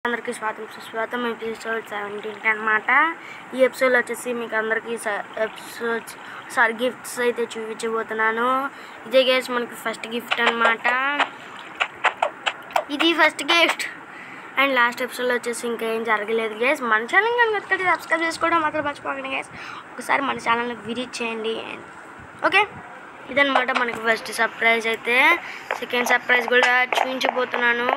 అందరికీ స్వాగతం సుస్వాగతం ఎపిసోడ్ సెవెంటీన్ అనమాట ఈ ఎపిసోడ్ వచ్చేసి మీకు అందరికీ ఎపిసోడ్స్ సారీ గిఫ్ట్స్ అయితే చూపించబోతున్నాను ఇదే గేస్ మనకి ఫస్ట్ గిఫ్ట్ అనమాట ఇది ఫస్ట్ గిఫ్ట్ అండ్ లాస్ట్ ఎపిసోడ్లో వచ్చేసి ఇంకా ఏం జరగలేదు గేస్ మన ఛానల్ కనుక ఒక్కటి సబ్స్క్రైబ్ చేసుకోవడం మాత్రం మర్చిపోకండి గేస్ ఒకసారి మన ఛానల్ని విజిట్ చేయండి ఓకే ఇదనమాట మనకి ఫస్ట్ సర్ప్రైజ్ అయితే సెకండ్ సర్ప్రైజ్ కూడా చూపించబోతున్నాను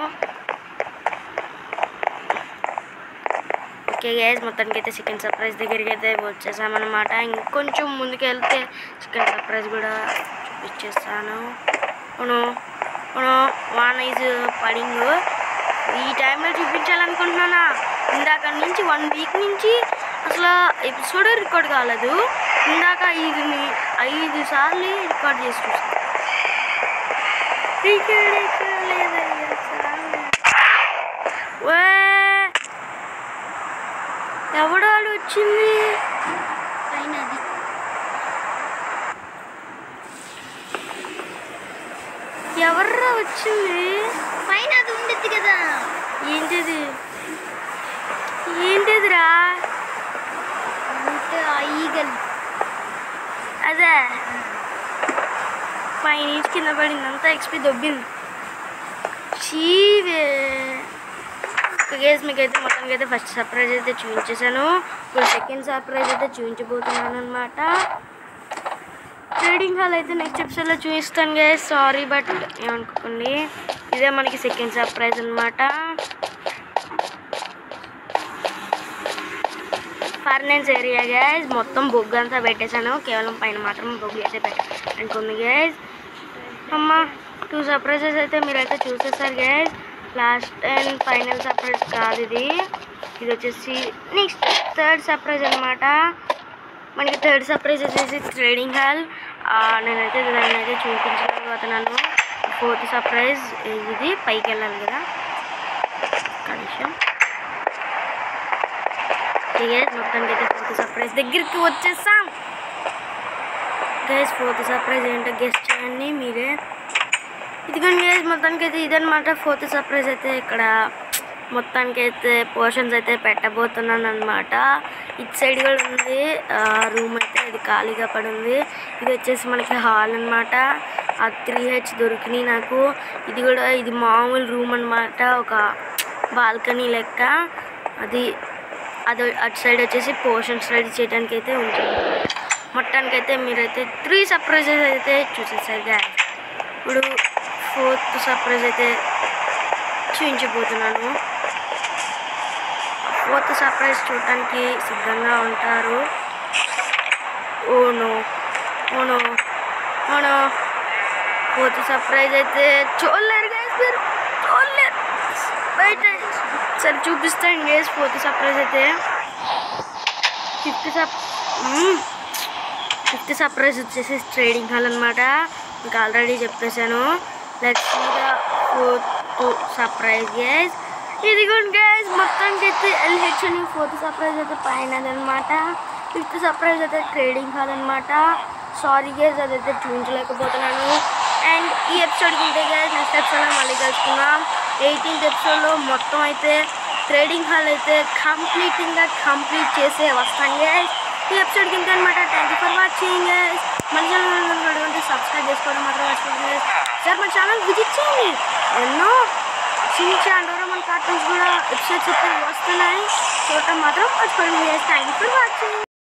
ఓకే గైస్ మొత్తానికి అయితే చికెన్ సర్ప్రైజ్ దగ్గరికి అయితే వచ్చేసామన్నమాట ఇంకొంచెం ముందుకు వెళ్తే చికెన్ సర్ప్రైజ్ కూడా చూపించేస్తాను అవును అవును వాన్ ఈజ్ పడింగ్ ఈ టైంలో చూపించాలనుకుంటున్నానా ఇందాక నుంచి వన్ వీక్ నుంచి అసలు ఎపిసోడ్ రికార్డ్ కాలేదు ఇందాక ఐదు ని- ఐదు సార్లు రికార్డ్ చేసి చూసాను రికార్డ్ ఎక్కడ లేదయ్యా సామి. వే ఎవడాడు వచ్చింది పైన అది ఎవర్రా వచ్చింది పైన అది ఉండిద్ది కదా ఏంటిది ఏంటిదిరా అంటే ఆ ఈగల్ అదే పైనుంచి కింద పడింది అంతా ఎక్స్పీ దొబ్బింది చీవే గేస్ మీకు అయితే మొత్తానికి అయితే ఫస్ట్ సర్ప్రైజ్ అయితే చూపించేశాను ఇప్పుడు సెకండ్ సర్ప్రైజ్ అయితే చూపించబోతున్నాను అనమాట ట్రేడింగ్ హాల్ అయితే నెక్స్ట్ ఎపిసోడ్లో చూపిస్తాను గేస్ సారీ బట్ ఏమనుకోండి ఇదే మనకి సెకండ్ సర్ప్రైజ్ అనమాట ఫర్నెన్స్ ఏరియా గ్యాస్ మొత్తం బొగ్గు అంతా పెట్టేశాను కేవలం పైన మాత్రం బొగ్గు అయితే పెట్టాను అనుకుంది గ్యాస్ అమ్మ టూ సర్ప్రైజెస్ అయితే మీరైతే చూసేసారు gas last and final surprise కాదు ఇది ఇది వచ్చేసి నెక్స్ట్ థర్డ్ సర్ప్రైజ్ అనమాట మనకి థర్డ్ సర్ప్రైజ్ వచ్చేసి ట్రేడింగ్ హాల్ నేనైతే దాన్ని అయితే చూపించలేకపోతున్నాను ఫోర్త్ సర్ప్రైజ్ ఇది పైకి వెళ్ళాలి కదా కనీసం గైస్ మొత్తానికి అయితే ఫోర్త్ సర్ప్రైజ్ దగ్గరికి వచ్చేసాం గైస్ ఫోర్త్ సర్ప్రైజ్ ఏంటో గెస్ట్ చేయండి మీరే ఇదిగోండి గైస్ మొత్తానికి అయితే ఇదనమాట ఫోర్త్ సర్ప్రైజ్ అయితే ఇక్కడ మొత్తానికి అయితే పోర్షన్స్ అయితే పెట్టబోతున్నాను అనమాట ఇటు సైడ్ కూడా ఉంది రూమ్ అయితే ఇది ఖాళీగా పడి ఉంది ఇది వచ్చేసి మనకి హాల్ అనమాట ఆ త్రీ హెచ్ దొరికినాయి నాకు ఇది కూడా ఇది మామూలు రూమ్ అనమాట ఒక బాల్కనీ లెక్క అది అది అటు సైడ్ వచ్చేసి పోర్షన్స్ రెడీ చేయడానికి అయితే ఉంటుంది మొత్తానికి అయితే మీరైతే త్రీ సర్ప్రైజెస్ అయితే చూసేసారు guys. ఇప్పుడు ఫోర్త్ సర్ప్రైజ్ అయితే చూపించబోతున్నాను ఫోర్త్ సర్ప్రైజ్ చూడటానికి సిద్ధంగా ఉంటారు ఓనో ఓనో ఓనో ఫోర్త్ సర్ప్రైజ్ అయితే చూడలేరు గైస్ మీరు చూడలేరు బయట సరే చూపిస్తాను గేస్ ఫోర్త్ సర్ప్రైజ్ అయితే ఫిఫ్త్ సప్ ఫిఫ్త్ సర్ప్రైజ్ వచ్చేసి ట్రేడింగ్ హాల్ అనమాట మీకు ఆల్రెడీ చెప్పేశాను let's the fourth surprise guys ఇదిగోండి గైస్ మొత్తానికి అయితే ఎల్హెచ్ అని ఫోర్త్ సర్ప్రైజ్ అయితే పైన అనమాట ఫిఫ్త్ సర్ప్రైజ్ అయితే ట్రేడింగ్ హాల్ అనమాట సారీ గేస్ అదైతే చూపించలేకపోతున్నాను అండ్ ఈ ఎపిసోడ్ ఉంటే గైస్ నెక్స్ట్ ఎపిసోడ్లో మళ్ళీ కలుసుకుందాం ఎయిటీన్త్ ఎపిసోడ్లో మొత్తం అయితే ట్రేడింగ్ హాల్ అయితే కంప్లీటింగ్గా కంప్లీట్ చేసే వస్తాను గైస్ ఈ ఎపిసోడ్ కింద అనమాట thank you for watching guys మన ఛానల్ సబ్స్క్రైబ్ చేసుకోవడం మాత్రం మర్చిపోతుంది సార్ మన ఛానల్ విజిట్ చేయండి ఎన్నో చిన్న డోరామన్ కార్టూన్స్ కూడా ఎపిసోడ్స్ అయితే వస్తున్నాయి చూడటం మాత్రం మర్చిపోయింది థ్యాంక్ యూ ఫర్ వాచింగ్